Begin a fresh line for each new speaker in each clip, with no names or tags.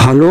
Hello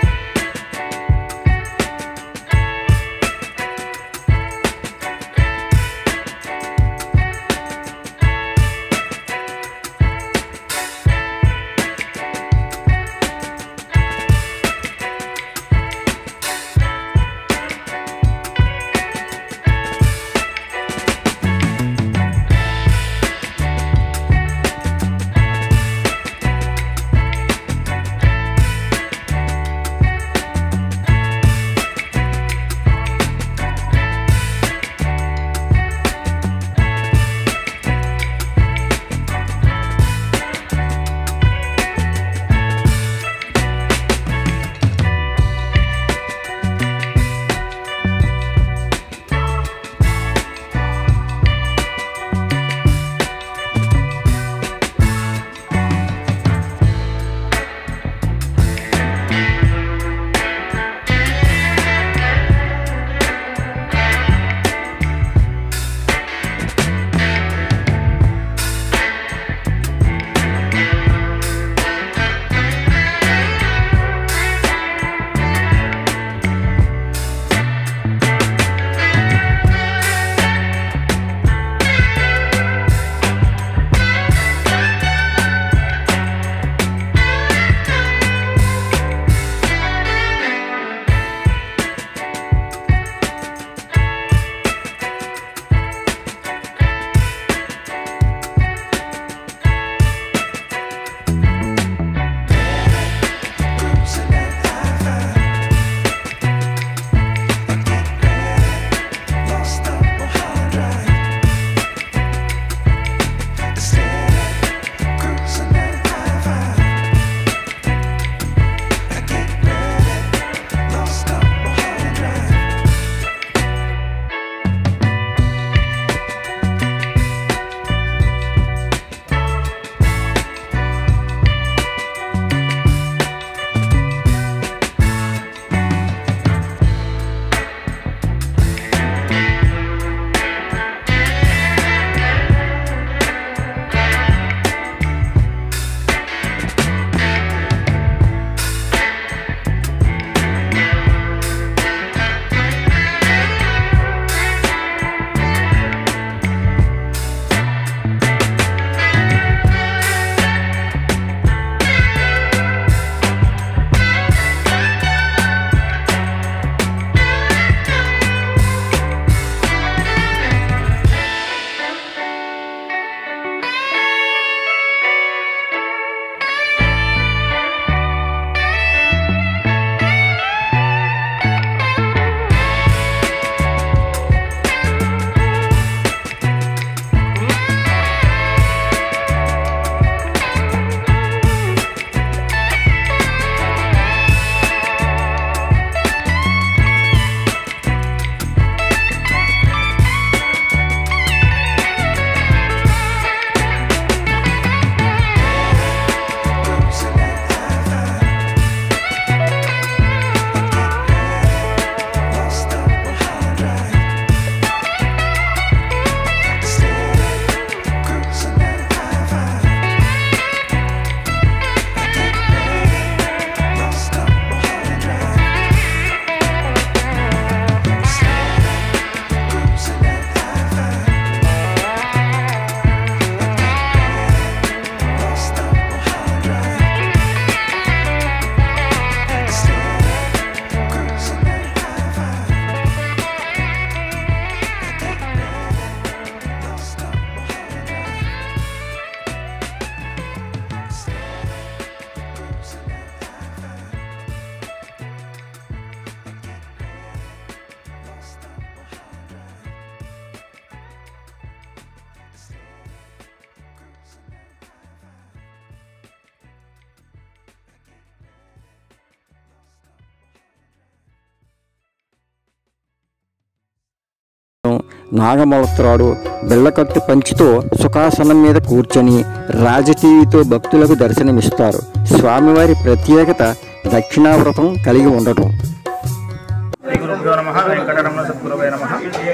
నాగమలత్రాడు బిళ్ళకట్టు పంచితో సుఖాసనం మీద కూర్చొని రాజటీవీతో భక్తులకు దర్శనమిస్తారు స్వామివారి ప్రత్యేకత దక్షిణావ్రతం కలిగి ఉండటం
శ్రీ గురుభ్యో నమ వెంకటరమణ సద్గురవే నమ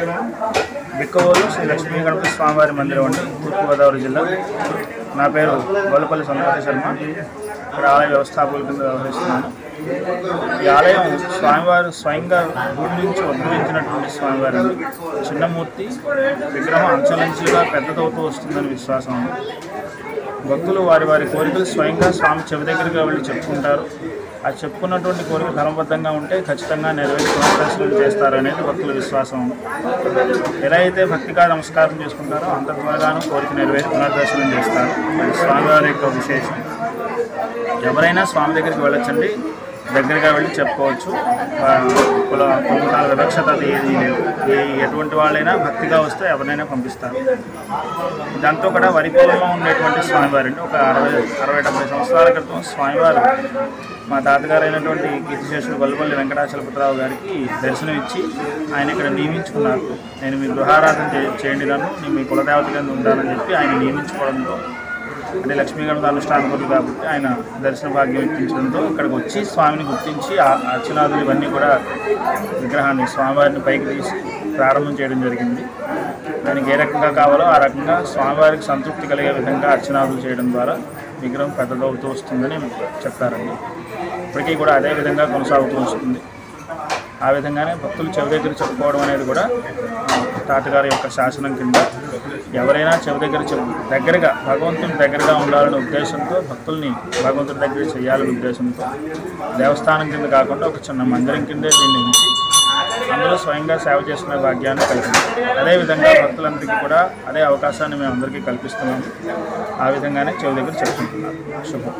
బిక్కవోలు శ్రీ లక్ష్మీ గణపతి స్వామివారి మందిరం అండి తూర్పుగోదావరి జిల్లా నా పేరు గొల్లపల్లి సంతోష శర్మ ఇక్కడ ఆలయ వ్యవస్థాపకుల కింద వ్యవహరిస్తున్నాను ఈ ఆలయం స్వామివారు స్వయంగా భూమి నుంచి ఉద్భవించినటువంటి స్వామివారు చిన్నమూర్తి విగ్రహం అంచెలంచెలుగా పెద్దదవుతూ వస్తుందని విశ్వాసం ఉంది. భక్తులు వారి వారి కోరికలు స్వయంగా స్వామి చెవి దగ్గరికి వెళ్ళి చెప్పుకుంటారు ఆ చెప్పుకున్నటువంటి కోరిక ధర్మబద్ధంగా ఉంటే ఖచ్చితంగా నెరవేర్చి పునర్దర్శనం చేస్తారు అనేది భక్తుల విశ్వాసం ఎలా అయితే భక్తిగా నమస్కారం చేసుకుంటారో అంత త్వరగాను కోరిక నెరవేరి పునర్దర్శనం చేస్తారు అది స్వామివారి యొక్క విశేషం ఎవరైనా స్వామి దగ్గరికి వెళ్ళొచ్చండి దగ్గరగా వెళ్ళి చెప్పుకోవచ్చు ఆ, కుల కులమతాల వివక్షత అది ఏది లేదు ఏ ఎటువంటి వాళ్ళైనా భక్తిగా వస్తే ఎవరినైనా పంపిస్తారు దాంతో కూడా వరి పొలంలో ఉండేటువంటి స్వామివారు అండి ఒక అరవై అరవై డెబ్బై సంవత్సరాల క్రితం స్వామివారు మా తాతగారు అయినటువంటి కీర్తిశేషుడు గొల్లపల్లి వెంకటాచలపతిరావు గారికి దర్శనం ఇచ్చి ఆయన ఇక్కడ నియమించుకున్నారు నేను మీ గృహారాధన చే- చేయండి నన్ను నేను మీ కులదేవత కింద ఉంటానని చెప్పి ఆయన నియమించుకోవడంతో అంటే లక్ష్మీగణత అనుష్ఠానపతి కాబట్టి ఆయన దర్శన భాగ్యం ఇప్పించడంతో ఇక్కడికి వచ్చి స్వామిని గుర్తించి ఆ అర్చనాదులు ఇవన్నీ కూడా విగ్రహాన్ని స్వామివారిని పైకి తీసి ప్రారంభం చేయడం జరిగింది దానికి ఏ రకంగా కావాలో ఆ రకంగా స్వామివారికి సంతృప్తి కలిగే విధంగా అర్చనాదులు చేయడం ద్వారా విగ్రహం పెద్దదవుతూ వస్తుందని చెప్తారండి ఇప్పటికీ కూడా అదే విధంగా కొనసాగుతూ వస్తుంది ఆ విధంగానే భక్తులు చెవి దగ్గర చెప్పుకోవడం అనేది కూడా ఆ, తాతగారి యొక్క శాసనం కింద ఎవరైనా చెవి దగ్గర చెప్పు దగ్గరగా భగవంతుని దగ్గరగా ఉండాలనే ఉద్దేశంతో భక్తుల్ని భగవంతుడి దగ్గర చేయాలనే ఉద్దేశంతో దేవస్థానం కింద కాకుండా ఒక చిన్న మందిరం కిందే దీన్ని ఉంచి అందులో స్వయంగా సేవ చేసుకునే భాగ్యాన్ని కల్పించారు అదేవిధంగా భక్తులందరికీ కూడా అదే అవకాశాన్ని మేము అందరికీ కల్పిస్తున్నాము ఆ విధంగానే చెవి దగ్గర చెప్పుకుంటున్నాం శుభం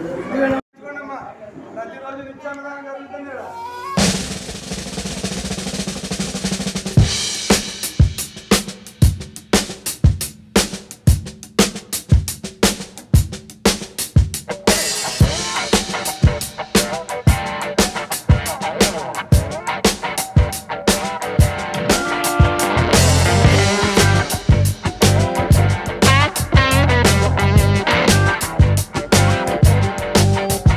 ప్రతిరోజు నిత్యాన్నదానం జరుగుతుంది కదా
Thank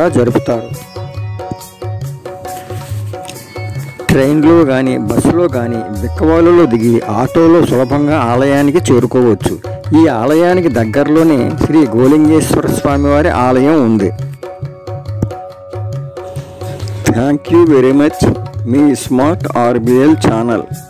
జరుపుతారు ట్రైన్లో కానీ బస్సులో కానీ బిక్కవాలులో దిగి ఆటోలో సులభంగా ఆలయానికి చేరుకోవచ్చు ఈ ఆలయానికి దగ్గరలోనే శ్రీ గోలింగేశ్వర స్వామివారి ఆలయం ఉంది థ్యాంక్ యూ వెరీ మచ్ మీ స్మార్ట్ ఆర్బిఎల్ ఛానల్